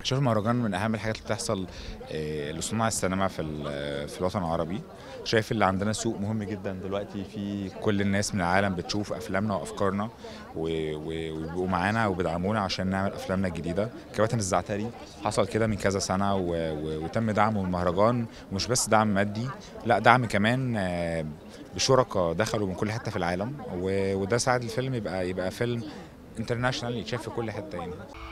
شايف المهرجان من اهم الحاجات اللي بتحصل آه، لصناع السينما في ال- في الوطن العربي شايف اللي عندنا سوق مهم جدا دلوقتي في كل الناس من العالم بتشوف افلامنا وافكارنا و- و- ويبقوا معانا وبيدعمونا عشان نعمل افلامنا الجديده كباتن الزعتري حصل كده من كذا سنه و- و- وتم دعمه المهرجان ومش بس دعم مادي لا دعم كمان آه، بشركاء دخلوا من كل حته في العالم و- وده ساعد الفيلم يبقى يبقى فيلم انترناشونال يتشاف في كل حته يعني